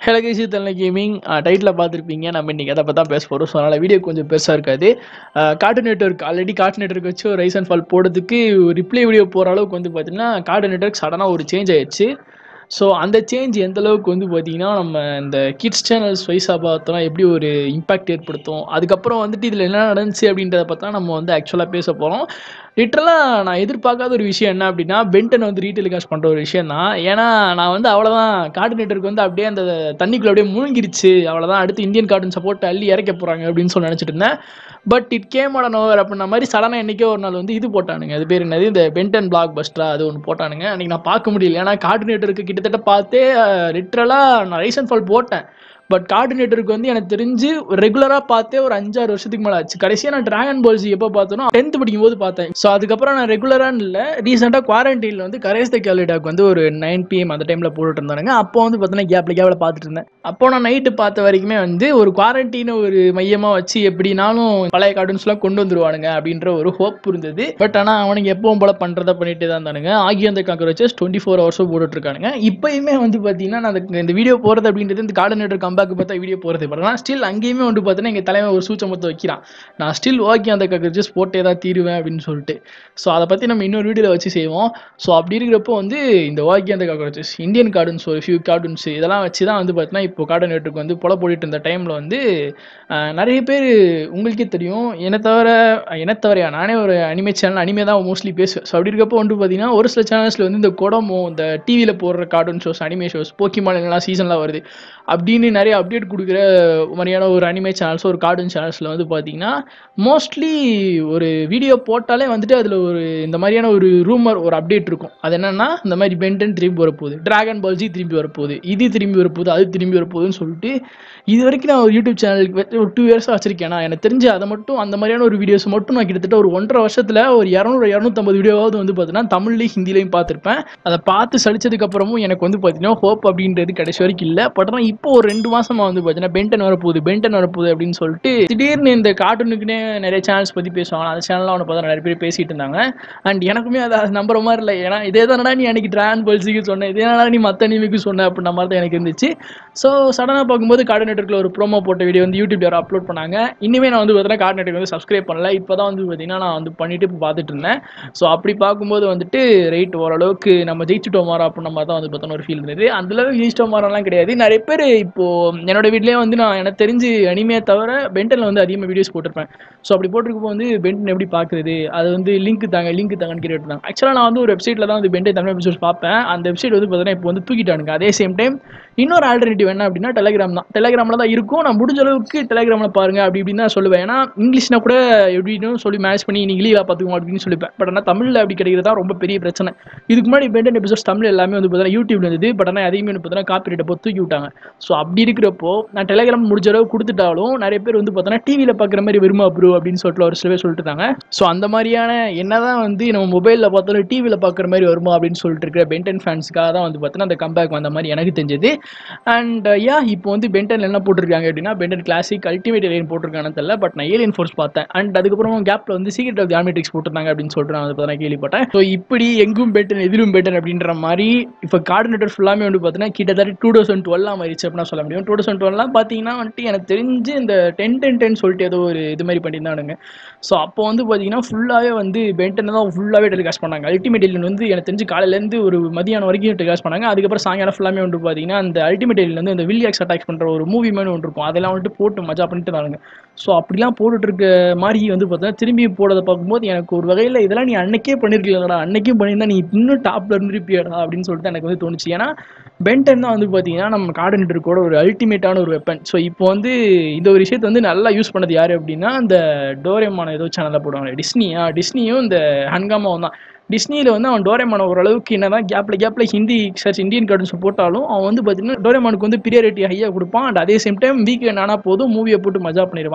ஹெலகேசி தலை gaming title பார்த்துருப்பீங்க நம்ம இன்றைக்கி அதை பற்றி தான் பேச போகிறோம் ஸோ அதனால் வீடியோ கொஞ்சம் பெருசாக இருக்காது card network already card network வச்சு ஒரு ரைஸ் அண்ட் ஃபால் போடுறதுக்கு ரிப்ளை வீடியோ போகிற அளவுக்கு வந்து பார்த்தீங்கன்னா கார்டு நெட்ஒர்க் சடனாக ஒரு சேஞ்ச் ஆயிடுச்சு ஸோ அந்த சேஞ்ச் எந்த அளவுக்கு வந்து பார்த்தீங்கன்னா நம்ம இந்த கிட்ஸ் சேனல்ஸ் வைஸாக பார்த்தோம்னா எப்படி ஒரு இம்பாக்ட் ஏற்படுத்தும் அதுக்கப்புறம் வந்துட்டு இதில் என்ன நடந்துச்சு அப்படின்றத பார்த்தா நம்ம வந்து ஆக்சுவலாக பேச போகிறோம் லிட்டரலாக நான் எதிர்பார்க்காத ஒரு விஷயம் என்ன அப்படின்னா பென்டன் வந்து ரீட்டைல் காஸ்ட் பண்ணுற ஒரு விஷயம் தான் ஏன்னா நான் வந்து அவ்வளோதான் கார்டு நெட்ஒர்க் வந்து அப்படியே அந்த தண்ணிக்குள்ள அப்படியே மூழ்கிருச்சு அவ்வளோதான் அடுத்து இந்தியன் கார்டுன்னு சப்போர்ட் அள்ளி இறக்க போகிறாங்க அப்படின்னு சொல்லி நினச்சிட்டு இருந்தேன் but it came on over அப்படின்ற மாதிரி சடனாக என்றைக்கோ ஒரு நாள் வந்து இது போட்டானுங்க அது பேர் என்னது இந்த பென்டன் பிளாக் பஸ்டரா அது ஒன்று போட்டானுங்க அன்றைக்கி நான் பார்க்க முடியல ஏன்னா கார்டு நெட்ஒர்க்கு கிட்டத்தட்ட பார்த்தே லிட்ரலாக நான் ரைஸ் அண்ட் ஃபால் போட்டேன் பட் கார்டு நெட்ஒர்க் வந்து எனக்கு தெரிஞ்சு ரெகுலராக பார்த்தே ஒரு அஞ்சாறு வருஷத்துக்கு மேலே ஆச்சு கடைசியாக நான் டிராகன் பால்ஸ் எப்போ பார்த்தோன்னா டென்த் படிக்கும் போது பார்த்தேன் ஸோ அதுக்கப்புறம் நான் ரெகுலரான இல்லை ரீசெண்டாக குவாரண்டைனில் வந்து கரேஸ் த கேலிடாக் வந்து ஒரு நைன் பிஎம் அந்த டைமில் போட்டுட்டு இருந்தானுங்க அப்போ வந்து பார்த்தீங்கன்னா கேப்ல கேப்ல பார்த்துட்டு இருந்தேன் அப்போ நான் நைட்டு பார்த்த வரைக்குமே வந்து ஒரு குவாரண்டைனை ஒரு மையமாக வச்சு எப்படினாலும் பழைய கார்டூன்ஸ்லாம் கொண்டு வந்துருவானுங்க அப்படின்ற ஒரு ஹோப் இருந்தது பட் ஆனால் அவனுக்கு எப்பவும் போல பண்ணுறத பண்ணிட்டு தான் இருந்தானுங்க ஆகிய அந்த காக்கரோச்சஸ் டுவெண்ட்டி ஃபோர் ஹவர்ஸும் போட்டுட்டு இருக்கானுங்க இப்போயுமே வந்து பார்த்தீங்கன்னா நான் அந்த- இந்த வீடியோ போகிறது அப்படின்றது இந்த கார்டன் நெட்ஒர்க் கம்பேக் பார்த்தா வீடியோ போகிறது பட் ஆனால் ஸ்டில் அங்கேயுமே வந்து பார்த்தீங்கன்னா எங்கள் தலைவன் ஒரு சூச்சமத்தை வைக்கிறான் நான் ஸ்டில் ஓகே அந்த காக்கரோச்சஸ் போட்டே தான் தீருவேன் அப்படின்னு சொல்லிட்டு ஸோ அதை பற்றி நம்ம இன்னொரு வீடியோவில் வச்சு செய்வோம் ஸோ அப்படி இருக்கிறப்போ வந்து இந்த ஓகே அந்த காக்கரோச்சஸ் இந்தியன் கார்டூன்ஸ் ஒரு ஃபியூ கார்டூன்ஸ் இதெல்லாம் வச்சு தான் வந்து பார்த்தீங்கன்னா இப்போ கார்டன் நெட்ஒர்க் வந்து புல போட்டுட்டு இருந்த டைமில் வந்து அஹ், நிறைய பேர் உங்களுக்கே தெரியும் என்னை தவிர என்னை தவிரையா நானே ஒரு அனிமே சேனல் அனிமே தான் மோஸ்ட்லி பேசுவேன் ஸோ அப்படி இருக்கப்போ வந்து பார்த்தீங்கன்னா ஒரு சில சேனல்ஸில் வந்து இந்த கொடமோ இந்த டிவியில் போடுற கார்ட்டூன் ஷோஸ் அனிமே ஷோஸ் போக்கிமான்லாம் சீசன்லாம் வருது அப்படின்னு நிறைய அப்டேட் கொடுக்குற மாதிரியான ஒரு அனிமே சேனல்ஸ் ஒரு கார்ட்டூன் சேனல்ஸில் வந்து பார்த்தீங்கன்னா மோஸ்ட்லி ஒரு வீடியோ போட்டாலே வந்துட்டு அதில் ஒரு இந்த மாதிரியான ஒரு ரூமர் ஒரு அப்டேட் இருக்கும் அது என்னன்னா இந்த மாதிரி பென்டன் திரும்பி வரப்போகுது டிராகன் பால்ஜி திரும்பி வரப்போகுது இது திரும்பி வரப்போகுது அது திரும்பி வரப்போகுதுன்னு சொல்லிட்டு இது வரைக்கும் நான் ஒரு யூடியூப் சேனலுக்கு ஒரு டூ இயர்ஸாக வச்சிருக்கேன் நான் எனக்கு தெரிஞ்சு அதை மட்டும் அந்த மாதிரியான ஒரு வீடியோஸ் மட்டும் நான் கிட்டத்தட்ட ஒரு ஒன்றரை வருஷத்தில் ஒரு இரநூறு இரநூத்தம்பது வீடியோவாவது வந்து பார்த்தீங்கன்னா தமிழ்லையும் ஹிந்திலையும் பார்த்துருப்பேன் அதை பார்த்து சலிச்சதுக்கு அப்புறமும் எனக்கு வந்து பார்த்தீங்கன்னா ஹோப் அப்படின்றது கடைசி வரைக்கும் இல்லை பட் ஆனால் இப்போ ஒரு ரெண்டு மாசமா வந்து பார்த்தீங்கன்னா பென்டன் வரப்போகுது பென்டன் வரப்போகுது அப்படின்னு சொல்லிட்டு திடீர்னு இந்த கார்ட்டூனுக்குன்னே நிறைய சேனல்ஸ் பற்றி பேசுவாங்க அந்த சேனல்லாம் அவனை பார்த்தா நிறைய பேர் பேசிட்டு இருந்தாங்க அண்ட் எனக்குமே அதை அது நம்புற மாதிரி இல்லை ஏன்னா இதே தானடா நீ அன்னைக்கு ட்ரான் பல்ஸுக்கு சொன்ன இதே தானடா நீ மற்ற அனிமிக்கு சொன்ன அப்படின்ற மாதிரி தான் எனக்கு இருந்துச்சு ஸோ சடனாக பார்க்கும்போது கார்டு நெட்ஒர்க்கில் ஒரு ப்ரோமோ போட்ட வீடியோ வந்து யூடியூப்ல யாரோ அப்லோட் பண்ணாங்க இனிமே நான் வந்து பார்த்தீங்கன்னா கார்டு நெட்ஒர்க் வந்து சப்ஸ்கிரைப் பண்ணல இப்போ தான் வந்து பார்த்தீங்கன்னா நான் வந்து பண்ணிட்டு இப்போ பார்த்துட்டு இருந்தேன் ஸோ அப்படி பார்க்கும்போது வந்துட்டு ரைட் ஓரளவுக்கு நம்ம ஜெயிச்சுட்டோம் மாறோம் அப்படின்ற மாதிரி தான் வந்து பார்த்தோன்னா ஒரு ஃபீல் இருந்தது அந்த அளவுக்கு ஜெயிச்சிட்டோம் மாறோம்லாம் கிடையாது நிறைய பேர் இப்போ என்னோட வீட்லேயே வந்து நான் எனக்கு தெரிஞ்சு அனிமே தவிர பென்டனில் வந்து அதிகமாக வீடியோஸ் போட்டிருப்பேன் ஸோ அப்படி போட்டிருக்கப்போ வந்து பென்டன் எப்படி பார்க்குறது அது வந்து லிங்க் தாங்க லிங்க் தாங்கன்னு கேட்டுருந்தாங்க ஆக்சுவலாக நான் வந்து ஒரு வெப்சைட்டில் தான் வந்து பென்டன் தமிழ் எபிசோட்ஸ் பார்ப்பேன் அந்த வெப்சைட் வந்து பார்த்தீங்கன்னா இப்போ வந்து தூக்கிட்டானுங்க அதே சேம் டைம் இன்னொரு ஆல்டர்னேட்டிவ் என்ன அப்படின்னா டெலிகிராம் தான் டெலிகிராமில் தான் இருக்கும் நான் முடிஞ்ச அளவுக்கு டெலிகிராமில் பாருங்க அப்படி இப்படின்னு தான் சொல்லுவேன் ஏன்னா இங்கிலீஷ்னா கூட எப்படின்னு சொல்லி மேட்ச் பண்ணி நீ இங்கிலீஷில் பார்த்துக்கோங்க அப்படின்னு சொல்லிப்பேன் பட் ஆனால் தமிழில் அப்படி கிடைக்கிறது தான் ரொம்ப பெரிய பிரச்சனை இதுக்கு முன்னாடி பென்டன் எபிசோட்ஸ் தமிழ் எல்லாமே வந்து பார்த்தீங்கன்னா யூடியூப்ல இருந்தது பட் ஆனால் அதையுமே வந்து பார்த்தீங்கன்னா காப்பிரைட்டை போட்டு தூக்கி விட்டாங்க ஸோ அப்படி இருக்கிறப்போ நான் டெலிகிராம் முடிஞ்ச அளவு கொடுத்துட்டாலும் நிறைய பேர் வந்து பார்த்தீங்கன்னா டிவியில் பார்க்குற மாதிரி வருமா ப்ரோ அப்படின்னு சொல்லிட்டு ஒரு சில பேர் சொல்லிட்டு இருந்தாங்க ஸோ அந்த மாதிரியான என்னதான் வந்து நம்ம மொபைலில் பார்த்தாலும் டிவியில் பார்க்குற மாதிரி வருமா அப்படின்னு சொல்லிட்டு இருக்கிற பென்டன் ஃபேன்ஸ்க்காக தான் வந்து பார்த்தீங்கன்னா அந்த கம்பேக் வந்த மாதிரி எனக்கு தெரிஞ்சது அண்ட் யா இப்போ வந்து பென்டன் என்ன போட்டிருக்காங்க அப்படின்னா பென்டன் கிளாசிக் அல்டிமேட் ஏலியன் போட்டிருக்காங்கன்னு தெரியல பட் நான் ஏலியன் ஃபோர்ஸ் பார்த்தேன் அண்ட் அதுக்கப்புறம் கேப்பில் வந்து சீக்ரெட் ஆஃப் ஆர்மிட்ரிக்ஸ் போட்டிருந்தாங்க அப்படின்னு சொல்லிட்டு நான் வந்து பார்த்தீங்கன்னா கேள்விப்பட்டேன் ஸோ இப்படி எங்கும் பெட்டன் எதிலும் பெட்டன் அப்படின்ற மாதிரி இப்போ கார்டினேட்டர் ஃபுல்லாமே வந்து பார்த்தீங்கன்னா கிட்டத்தட்ட டூ தௌசண்ட் டுவெல்லாம் ஆயிடுச்சு அப்படின்னு சொல்ல முடியும் டூ தௌசண்ட் டுவெல்லாம் பார்த்தீங்கன்னா வந்துட்டு எனக்கு தெரிஞ்சு இந்த டென் டென் டென் சொல்லிட்டு ஏதோ ஒரு இது மாதிரி பண்ணியிருந்தானுங்க ஸோ அப்போ வந்து பார்த்தீங்கன்னா ஃபுல்லாகவே வந்து பென்டன் தான் ஃபுல்லாகவே டெலிகாஸ்ட் பண்ணாங்க அல்டிமேட் ஏலியன் வந்து எனக்கு தெரிஞ்சு காலையிலேருந்து ஒரு மதியானம் வரைக்கும் டெலிகாஸ்ட் பண்ணாங்க அதுக்கப்புறம் சாயங்காலம் ஃபுல்லாமே வந்து பார்த்தீங்கன்னா அந்த அல்டிமேட் ஏலியன் வந்து இந்த வில்லியாக்ஸ் அட்டாக் பண்ணுற ஒரு மூவி மாதிரி ஒன்று இருக்கும் அதெல்லாம் வந்துட்டு போட்டு மஜா பண்ணிட்டு இருந்தாங்க ஸோ அப்படிலாம் போட்டுட்டு இருக்க மாதிரி வந்து பார்த்தீங்கன்னா திரும்பி போடுறத பார்க்கும்போது எனக்கு ஒரு வகையில் இதெல்லாம் நீ அன்னைக்கே பண்ணியிருக்கலடா அன்னைக்கே பண்ணியிருந்தா நீ இன்னும் டாப்ல இருந்திருப்பியடா அப்படின்னு சொல்லிட்டு எனக்கு வந்து தோணுச்சு ஏன்னா பென்டன் தான் வந்து பார்த்தீங்கன்னா நம்ம கார்டினேட்டருக்கோட ஒரு அல்டிமேட்டான ஒரு வெப்பன் ஸோ இப்போ வந்து இந்த ஒரு விஷயத்தை வந்து நல்லா யூஸ் பண்ணது யார் அப்படின்னா இந்த டோரேமான ஏதோ சேனலில் போடுவாங்க டிஸ்னியா டிஸ்னியும் இந்த ஹன்காமாவும் தான் டிஸ்னியில் வந்து அவன் டோரேமான ஓரளவுக்கு என்னதான் கேப்பில் கேப்பில் ஹிந்தி சர்ச் இந்தியன் கார்டூன்ஸ் போட்டாலும் அவன் வந்து பார்த்தீங்கன்னா டோரேமானுக்கு வந்து பிரியாரிட்டி ஹையாக கொடுப்பான் அண்ட் அதே சேம் டைம் வீக் ஆனா போதும் மூவியை போட்டு மஜா பண்ணிடுவான்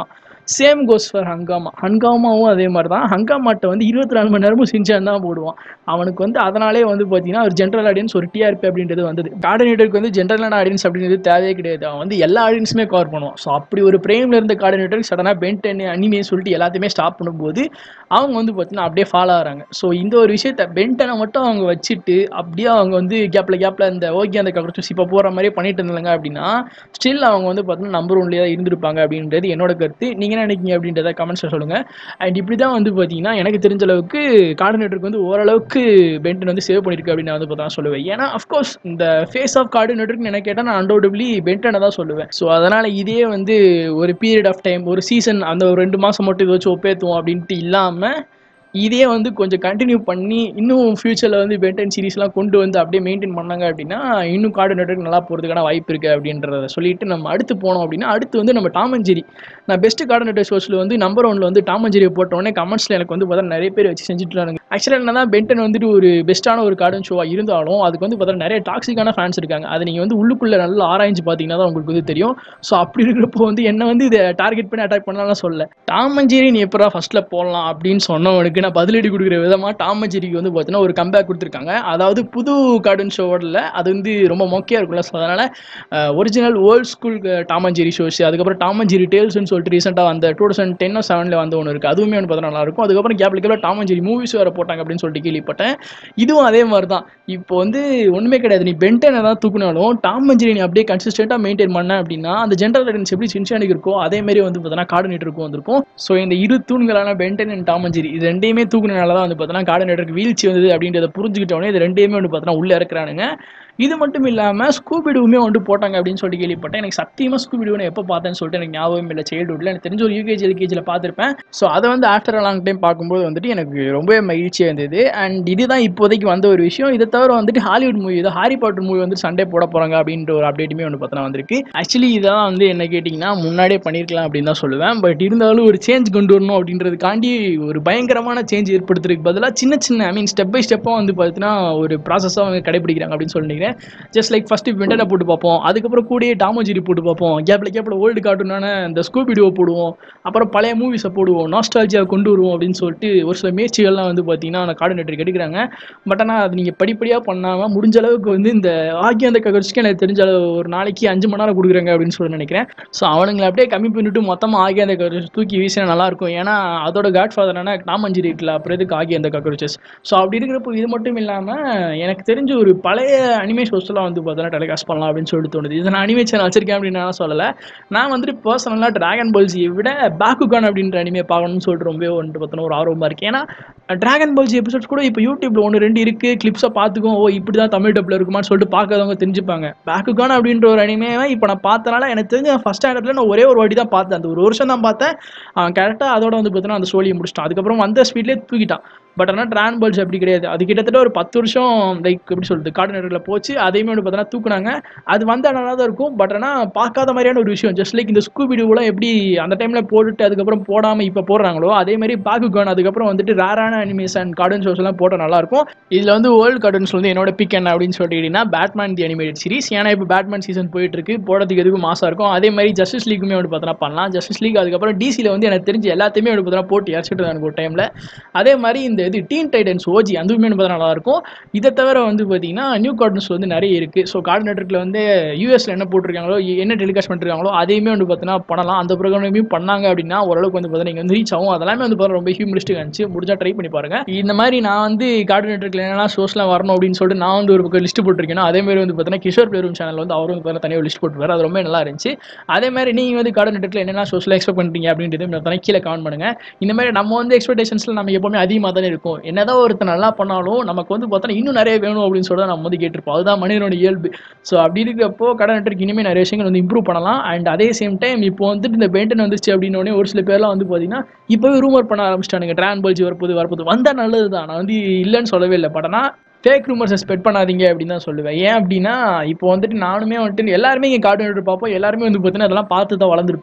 சேம் கோஸ் ஃபார் ஹங்காமா ஹங்காமாவும் அதே மாதிரி தான் ஹங்காமாட்ட வந்து இருபத்தி நாலு மணி நேரமும் சின்சான் தான் போடுவான் அவனுக்கு வந்து அதனாலே வந்து பார்த்தீங்கன்னா ஒரு ஜென்ரல் ஆடியன்ஸ் ஒரு டிஆர்பி அப்படின்றது வந்தது கார்டினேட்டருக்கு வந்து ஜென்ரலான ஆடியன்ஸ் அப்படின்றது தேவையே கிடையாது அவன் வந்து எல்லா ஆடியன்ஸுமே கவர் பண்ணுவான் ஸோ அப்படி ஒரு பிரேமில் இருந்த கார்டினேட்டர் சடனாக பென்டென் அனிமே சொல்லிட்டு எல்லாத்தையுமே ஸ்டாப் பண்ணும்போது அவங்க வந்து பார்த்தீங்கன்னா அப்படியே ஃபாலோ ஆகிறாங்க ஸோ இந்த ஒரு விஷயத்த பென்டனை மட்டும் அவங்க வச்சுட்டு அப்படியே அவங்க வந்து கேப்பில் கேப்பில் இந்த ஓகே அந்த கக்ரோச்சஸ் இப்போ போகிற மாதிரியே பண்ணிட்டு இருந்தாங்க அப்படின்னா ஸ்டில் அவங்க வந்து பார்த்தீங்கன்னா நம்பர் ஒன்லேயே தான் இருந்திருப்பாங்க அப்படின்றது என்னோட கருத்து நீங்கள் என்ன நினைக்கிங்க அப்படின்றத கமெண்ட்ஸில் சொல்லுங்கள் அண்ட் இப்படி தான் வந்து பார்த்தீங்கன்னா எனக்கு தெரிஞ்ச அளவுக்கு கார்டினேட்டருக்கு வந்து ஓரளவுக்கு பென்டன் வந்து சேவ் பண்ணியிருக்கு அப்படின்னு நான் வந்து பார்த்தா சொல்லுவேன் ஏன்னா அஃப்கோர்ஸ் இந்த ஃபேஸ் ஆஃப் கார்டினேட்டருக்கு என்ன கேட்டால் நான் அன்டவுடபிளி பென்டனை தான் சொல்லுவேன் ஸோ அதனால் இதே வந்து ஒரு பீரியட் ஆஃப் டைம் ஒரு சீசன் அந்த ஒரு ரெண்டு மாதம் மட்டும் இதை வச்சு ஒப்பேத்துவோம் அப்படின்ட்டு இல்லாமல் இதே வந்து கொஞ்சம் கண்டினியூ பண்ணி இன்னும் ஃப்யூச்சரில் வந்து பென்டன் சீரிஸ்லாம் கொண்டு வந்து அப்படியே மெயின்டைன் பண்ணாங்க அப்படின்னா இன்னும் கார்டு நெட்ஒர்க் நல்லா போகிறதுக்கான வாய்ப்பு இருக்குது அப்படின்றத சொல்லிட்டு நம்ம அடுத்து போனோம் அப்படின்னா அடுத்து வந்து நம்ம டாமஞ்சேரி நான் பெஸ்ட் கார்டு நெட்ஒர்க் ஷோஸில் வந்து நம்பர் ஒன்ல வந்து டாமஞ்சேரியை போட்டோடனே கமெண்ட்ஸில் எனக்கு வந்து பார்த்தா நிறைய பேர் வச்சு செஞ்சுட்டு இருக்காங்க ஆக்சுவலாக என்ன தான் பென்டன் வந்துட்டு ஒரு பெஸ்ட்டான ஒரு கார்டன் ஷோவாக இருந்தாலும் அதுக்கு வந்து பார்த்தா நிறைய டாக்ஸிக்கான ஃபேன்ஸ் இருக்காங்க அதை நீங்கள் வந்து உள்ளுக்குள்ளே நல்லா ஆராய்ஞ்சு பார்த்தீங்கன்னா தான் உங்களுக்கு வந்து தெரியும் ஸோ அப்படி இருக்கிறப்போ வந்து என்ன வந்து இதை டார்கெட் பண்ணி அட்டாக் பண்ணலாம் சொல்ல டாமஞ்சேரி நீ எப்படா ஃபர்ஸ்ட்டில் போடலாம் அப்படின்னு சொன்னவனுக்கு நான் பதிலடி கொடுக்குற விதமாக டாமஞ்சேரிக்கு வந்து பார்த்தீங்கன்னா ஒரு கம்பேக் கொடுத்துருக்காங்க அதாவது புது கார்டன் ஷோவில் அது வந்து ரொம்ப மொக்கையாக இருக்கும்ல ஸோ அதனால் original old school Tom and Jerry shows அதுக்கப்புறம் டாமஞ்சேரி டேல்ஸ்னு சொல்லிட்டு ரீசெண்டாக வந்த டூ தௌசண்ட் டென்னோ செவனில் வந்து ஒன்று இருக்குது அதுவுமே வந்து பார்த்தா நல்லா இருக்கும் அதுக்கப்புறம் கேப்ல கேப்ல டாமஞ்சேரி மூவிஸ் வேறு போட்டாங்க அப்படின்னு சொல்லிட்டு கேள்விப்பட்டேன் இதுவும் அதே மாதிரி தான் இப்போ வந்து ஒன்றுமே கிடையாது நீ பென்டனை தான் தூக்குனாலும் டாமஞ்சேரி நீ அப்படியே கன்சிஸ்டண்ட்டாக மெயின்டைன் பண்ண அப்படின்னா அந்த ஜென்ரல் ஆடியன்ஸ் எப்படி சின்சானிக்கு இருக்கோ அதே மாதிரி வந்து பார்த்தோன்னா கார்டினேட்டருக்கும் வந்திருக்கும் ஸோ இந்த இரு தூண்களான பென்டன் அண்ட் டாமஞ்சேரி இது ரெண்டையுமே தூக்குனால தான் வந்து பார்த்தோன்னா கார்டினேட்டருக்கு வீழ்ச்சி வந்தது அப்படின்றத புரிஞ்சுக்கிட்டோன்னே இது ரெண்டையுமே வந்து பார்த்தோன்னா உள்ளே இருக்கிறானுங்க இது மட்டும் இல்லாமல் ஸ்கூபிடுவுமே வந்து போட்டாங்க அப்படின்னு சொல்லிட்டு கேள்விப்பட்டேன் எனக்கு சத்தியமாக ஸ்கூபிடுவை எப்போ பார்த்தேன்னு சொல்லிட்டு எனக்கு ஞாபகம் இல்லை சைல்டுஹுட்டில் எனக்கு தெரிஞ்ச ஒரு யூகேஜி எல்கேஜியில் பார்த்துருப்பேன் ஸோ அதை வந்து ஆஃப்டர் அ லாங் டைம் பார்க்கும்போது வந்துட்டு எனக்கு ரொம்பவே மகிழ்ச்சியாக இருந்தது அண்ட் இதுதான் இப்போதைக்கு வந்த ஒரு விஷயம் இதை தவிர வந்துட்டு ஹாலிவுட் மூவி ஏதோ ஹாரி பாட்டர் மூவி வந்து சண்டே போட போகிறாங்க அப்படின்ற ஒரு அப்டேட்டுமே வந்து பார்த்தோன்னா வந்திருக்கு ஆக்சுவலி இதெல்லாம் வந்து என்ன கேட்டிங்கன்னா முன்னாடியே பண்ணியிருக்கலாம் அப்படின்னு தான் சொல்லுவேன் பட் இருந்தாலும் ஒரு சேஞ்ச் கொண்டு வரணும் அப்படின்றதுக்காண்டி ஒரு பயங்கரமான சேஞ்ச் ஏற்படுத்துறதுக்கு பதிலாக சின்ன சின்ன ஐ மீன் ஸ்டெப் பை ஸ்டெப்பாக வந்து பார்த்தீங்கன்னா ஒரு ப்ராசஸாக அவங்க கடைபிடிக்கிறாங்க அப்படின்னு சொல்லிக்கிறேன் ஜஸ்ட் லைக் ஃபஸ்ட்டு வெண்டனை போட்டு பார்ப்போம் அதுக்கப்புறம் கூடயே டாமோஜிரி போட்டு பார்ப்போம் கேப்பில் கேப்பில் ஓல்டு கார்ட்டூனான இந்த ஸ்கூபிடியோ போடுவோம் அப்புறம் பழைய மூவிஸை போடுவோம் நாஸ்டாலஜியாக கொண்டு வருவோம் அப்படின்னு சொல்லிட்டு ஒரு சில முயற்சிகள்லாம் வந்து பார்த்தீங்கன்னா அந்த கார்டினேட்டருக்கு எடுக்கிறாங்க பட் ஆனால் அது நீங்கள் படிப்படியாக பண்ணாமல் முடிஞ்ச அளவுக்கு வந்து இந்த ஆகிய அந்த ககர்ச்சிக்கு எனக்கு தெரிஞ்ச அளவு ஒரு நாளைக்கு அஞ்சு மணி நேரம் கொடுக்குறாங்க அப்படின்னு சொல்லி நினைக்கிறேன் ஸோ அவனுங்களை அப்படியே கம்மி பண்ணிட்டு மொத்தமாக ஆகிய அந்த ககர்ச்சி தூக்கி வீசினா நல்லாயிருக்கும் ஏன்னா அதோட காட் ஃபாதரான டாமஞ்சிரி இருக்குல்ல அப்புறம் எதுக்கு ஆகிய அந்த கக்ரோச்சஸ் ஸோ அப்படி இருக்கிறப்போ இது மட்டும் இல்லாமல் எனக்கு தெரிஞ்ச ஒரு பழைய அனிமே ஷோஸ்லாம் வந்து பார்த்தோன்னா டெலிகாஸ்ட் பண்ணலாம் அப்படின்னு சொல்லிட்டு தோணுது இது நான் அனிமே சேனல் வச்சிருக்கேன் அப்படின்னு நான் சொல்லலை நான் வந்துட்டு பர்சனலாக டிராகன் பால்ஜியை விட பேக்குகான் அப்படின்ற அனிமே பார்க்கணும்னு சொல்லிட்டு ரொம்ப வந்துட்டு பார்த்தோன்னா ஒரு ஆர்வமாக இருக்குது ஏன்னா டிராகன் பால்ஜி எபிசோட்ஸ் கூட இப்போ யூடியூப்ல ஒன்று ரெண்டு இருக்குது கிளிப்ஸை பார்த்துக்கும் ஓ இப்படி தான் தமிழ் டப்பில் இருக்குமான்னு சொல்லிட்டு பார்க்காதவங்க தெரிஞ்சுப்பாங்க பேக்குகான் அப்படின்ற ஒரு அனிமேவை இப்போ நான் பார்த்தனால எனக்கு தெரிஞ்ச ஃபஸ்ட் ஸ்டாண்டர்டில் நான் ஒரே ஒரு வாட்டி தான் பார்த்தேன் அந்த ஒரு வருஷம் தான் பார்த்தேன் அவன் கரெக்டாக அதோட வந்து பார்த்தீங்கன்னா அந்த சோழியை முடிச்சிட்டான் அதுக்கப்புறம் வந்த ஸ்பீட்லேயே தூக்கிட்டான் பட் ஆனால் ட்ரான் பால்ஸ் அப்படி கிடையாது அது கிட்டத்தட்ட ஒரு பத்து வருஷம் லைக் எப்படி சொல்றது கார்டினேட்டரில் போச்சு அதையுமே வந்து பார்த்தோன்னா தூக்குனாங்க அது வந்து நல்லா தான் இருக்கும் பட் ஆனால் பார்க்காத மாதிரியான ஒரு விஷயம் ஜஸ்ட் லைக் இந்த ஸ்கூபிடியூலாம் எப்படி அந்த டைமில் போட்டுட்டு அதுக்கப்புறம் போடாமல் இப்போ போடுறாங்களோ அதே மாதிரி பாகுகான் அதுக்கப்புறம் வந்துட்டு ரேரான அனிமேஸ் அண்ட் கார்டன் ஷோஸ் எல்லாம் போட்டால் நல்லாயிருக்கும் இதில் வந்து வேர்ல்டு கார்டன்ஸ் வந்து என்னோட பிக் என்ன அப்படின்னு சொல்லிட்டீங்கன்னா பேட்மேன் தி அனிமேட்டட் சீரிஸ் ஏன்னா இப்போ பேட்மேன் சீசன் போயிட்டு இருக்கு போடுறதுக்கு எதுக்கும் மாசம் இருக்கும் அதே மாதிரி ஜஸ்டிஸ் லீக்குமே வந்து பார்த்தோன்னா பண்ணலாம் ஜஸ்டிஸ் லீக் அதுக்கப்புறம் டிசியில் வந்து எனக்கு தெரிஞ்சு எல்லாத்தையுமே வந்து பார்த்தோன்னா போட்டு இறச்சிட்டு எனக்கு ஒரு டைமில் அதே மாதிரி இந்த இது டீன் டைட்டன்ஸ் ஓஜி அதுவுமே வந்து பார்த்தா நல்லா இருக்கும் இதை தவிர வந்து பார்த்தீங்கன்னா நியூ கார்டன்ஸ் வந்து நிறைய இருக்குது ஸோ கார்டினேட்டரில் வந்து யூஎஸ்ல என்ன போட்டிருக்காங்களோ என்ன டெலிகாஸ்ட் பண்ணிருக்காங்களோ அதையுமே வந்து பார்த்தீங்கன்னா பண்ணலாம் அந்த ப்ரோக்ராமையும் பண்ணாங்க அப்படின்னா ஓரளவுக்கு வந்து பார்த்தீங்கன்னா நீங்கள் வந்து ரீச் ஆகும் அதெல்லாமே வந்து பார்த்தா ரொம்ப ஹியூமரிஸ்டிக் இருந்துச்சு முடிஞ்சா ட்ரை பண்ணி பாருங்க இந்த மாதிரி நான் வந்து கார்டினேட்டருக்கு என்னென்ன ஷோஸ்லாம் வரணும் அப்படின்னு சொல்லிட்டு நான் வந்து ஒரு பக்கம் லிஸ்ட் போட்டிருக்கேன் அதே மாதிரி வந்து பார்த்தீங்கன்னா கிஷோர் பேரும் சேனல் வந்து அவரும் வந்து பார்த்தீங்கன்னா தனியாக லிஸ்ட் போட்டுருவாரு அது ரொம்ப நல்லா இருந்துச்சு அதே மாதிரி நீங்கள் வந்து கார்டினேட்டரில் என்னென்ன ஷோஸ்லாம் எக்ஸ்பெக்ட் பண்ணுறீங்க அப்படின்றது பார்த்தீங்கன்னா கீழே கமெண்ட் பண்ணுங்க இந்த மாதிரி நம்ம வந்து எக்ஸ்பெக்டேஷன்ஸில் நம்ம எப்பவுமே அதிகமாக தானே இருக்கும் என்னதான் ஒருத்தர் நல்லா பண்ணாலும் நமக்கு வந்து பார்த்தோன்னா இன்னும் நிறைய வேணும் அப்படின்னு சொல்லிட்டு நம்ம வந்து கேட்டிருப்போம் அதுதான் மனிதனோட இயல்பு ஸோ அப்படி இருக்கிறப்போ கடனட்டருக்கு இனிமேல் நிறைய விஷயங்கள் வந்து இம்ப்ரூவ் பண்ணலாம் அண்ட் அதே சேம் டைம் இப்போ வந்துட்டு இந்த பெயிண்டன் வந்துச்சு அப்படின்னோடனே ஒரு சில பேர்லாம் வந்து பார்த்தீங்கன்னா இப்போவே ரூமர் பண்ண ஆரம்பிச்சிட்டானுங்க ட்ரான் பால்ஜி வரப்போது வரப்போது வந்தால் நல்லது தான் நான் வந்து இல்லைன்னு சொல்லவே இல்லை பட் ஆனால் ஃபேக் ரூமர்ஸை ஸ்ப்ரெட் பண்ணாதீங்க அப்படின்னு தான் சொல்லுவேன் ஏன் அப்படின்னா இப்போ வந்துட்டு நானுமே வந்துட்டு எல்லாருமே இங்கே கார்டூன் பார்ப்போம் எல்லாருமே வந்து பார்த்தீங்கன்னா அதெல்லாம் பார்த்து தான் வளர்ந்துருப்போம்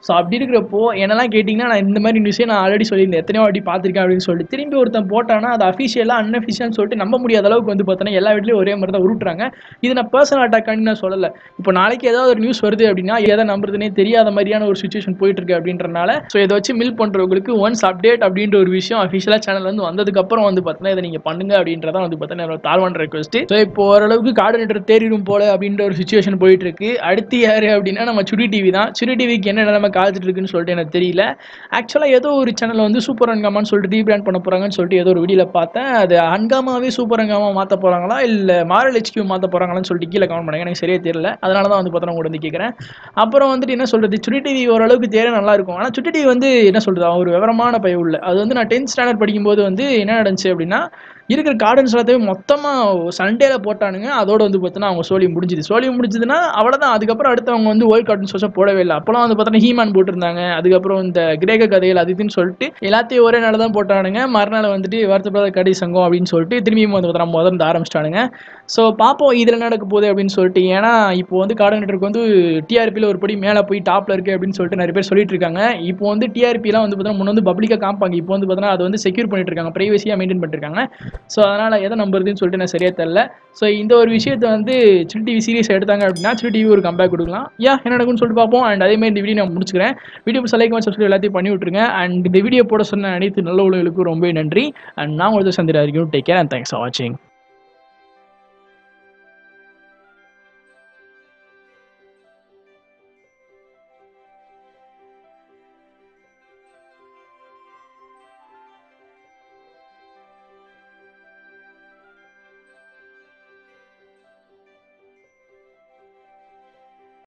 ஸோ அப்படி இருக்கிறப்போ என்னெல்லாம் கேட்டிங்கன்னா நான் இந்த மாதிரி நியூஸே நான் ஆல்ரெடி சொல்லியிருந்தேன் எத்தனையோ வாட்டி பார்த்துருக்கேன் அப்படின்னு சொல்லிட்டு திரும்பி ஒருத்தன் போட்டானா அது அஃபிஷியலாக அன்அஃபிஷியல்னு சொல்லிட்டு நம்ப முடியாத அளவுக்கு வந்து பார்த்தோன்னா எல்லா வீட்லையும் ஒரே மாதிரி தான் உருட்டுறாங்க இது நான் பர்சனல் அட்டாக்கான்னு நான் சொல்லலை இப்போ நாளைக்கு ஏதாவது ஒரு நியூஸ் வருது அப்படின்னா எதை நம்புறதுனே தெரியாத மாதிரியான ஒரு சுச்சுவேஷன் போயிட்டு இருக்கு அப்படின்றனால ஸோ இதை வச்சு மில் பண்ணுறவங்களுக்கு ஒன்ஸ் அப்டேட் அப்படின்ற ஒரு விஷயம் அஃபிஷியலாக சேனல் வந்து வந்ததுக்கப்புறம் வந்து பார்த்தீங்கன்னா இதை நீங்கள் பண்ணுங்க அப்படின்றதான் வந்து பார்த்தீங்கன்னா என்னோட தாழ்வான ரெக்வஸ்ட் ஸோ இப்போ ஓரளவுக்கு கார்டினேட்டர் தேறிடும் போல அப்படின்ற ஒரு சுச்சுவேஷன் போயிட்டு இருக்கு அடுத்து யாரு அப்படின்னா நம்ம சுடி டிவி தான் சுடி டிவிக்கு என்ன நிலைமை காத்துட்டு இருக்குன்னு சொல்லிட்டு எனக்கு தெரியல ஆக்சுவலாக ஏதோ ஒரு சேனல் வந்து சூப்பர் அன்காமான்னு சொல்லிட்டு ரீபிராண்ட் பண்ண போறாங்கன்னு சொல்லிட்டு ஏதோ ஒரு வீடியோல பார்த்தேன் அது அன்காமாவே சூப்பர் அன்காமா மாற்ற போறாங்களா இல்லை மாரல் ஹெச்கியூ மாற்ற போறாங்களான்னு சொல்லிட்டு கீழே கமெண்ட் பண்ணுங்க எனக்கு சரியா தெரியல அதனால தான் வந்து பார்த்தா உங்கள்ட்ட வந்து கேட்குறேன் அப்புறம் வந்துட்டு என்ன சொல்றது சுடி டிவி ஓரளவுக்கு தேர நல்லா இருக்கும் ஆனால் சுட்டி டிவி வந்து என்ன சொல்றது அவர் விவரமான பய உள்ள அது வந்து நான் டென்த் ஸ்டாண்டர்ட் படிக்கும்போது வந்து என்ன நடந்துச்சு அப்படின்னா இருக்கிற கார்டன்ஸ் எல்லாத்தையும் மொத்தமாக சண்டேல போட்டானுங்க அதோட வந்து பார்த்தோன்னா அவங்க சோழி முடிஞ்சுது சோழி முடிஞ்சதுன்னா அவ்வளோதான் அதுக்கப்புறம் அடுத்து அவங்க வந்து வேர்ல்ட் கார்டன்ஸ் வருஷம் போடவே இல்லை அப்போலாம் வந்து பார்த்தோன்னா ஹீமான் போட்டிருந்தாங்க அதுக்கப்புறம் இந்த கிரேக்க கதைகள் அது இதுன்னு சொல்லிட்டு எல்லாத்தையும் ஒரே நாள் தான் போட்டானுங்க மறுநாள் வந்துட்டு வருத்தப்படாத கடி சங்கம் அப்படின்னு சொல்லிட்டு திரும்பியும் வந்து பார்த்தோன்னா முதல்ல ஆரம்பிச்சிட்டானுங்க ஸோ பார்ப்போம் இதில் நடக்க போகுது அப்படின்னு சொல்லிட்டு ஏன்னா இப்போ வந்து கார்டனேட்டருக்கு வந்து டிஆர்பியில் ஒரு படி மேலே போய் டாப்பில் இருக்குது அப்படின்னு சொல்லிட்டு நிறைய பேர் சொல்லிட்டு இருக்காங்க இப்போ வந்து டிஆர்பிலாம் வந்து பார்த்தோன்னா முன்ன வந்து பப்ளிக்காக காமிப்பாங்க இப்போ வந்து பார்த்தோன்னா அதை வந்து செக்யூர் பண்ணிட்டு இருக்காங்க ப்ரைவசியாக மெயின்டைன் பண்ணிருக்காங்க ஸோ அதனால் எதை நம்புறதுன்னு சொல்லிட்டு நான் சரியா தெரில ஸோ இந்த ஒரு விஷயத்தை வந்து சிறு டிவி சீரியஸ் எடுத்தாங்க அப்படின்னா சிறு டிவி ஒரு கம்பேக் கொடுக்கலாம் யா என்ன நடக்கும்னு சொல்லிட்டு பார்ப்போம் அண்ட் அதே மாதிரி இந்த வீடியோ நான் முடிச்சுக்கிறேன் வீடியோ லைக் சப்ஸ்கிரைப் எல்லாத்தையும் பண்ணி விட்டுருங்க அண்ட் இந்த வீடியோ போட சொன்ன அனைத்து நல்ல உலகளுக்கும் ரொம்ப நன்றி அண்ட் நான் உங்களுக்கு சந்திரா இருக்கணும் take care and thanks for வாட்சிங்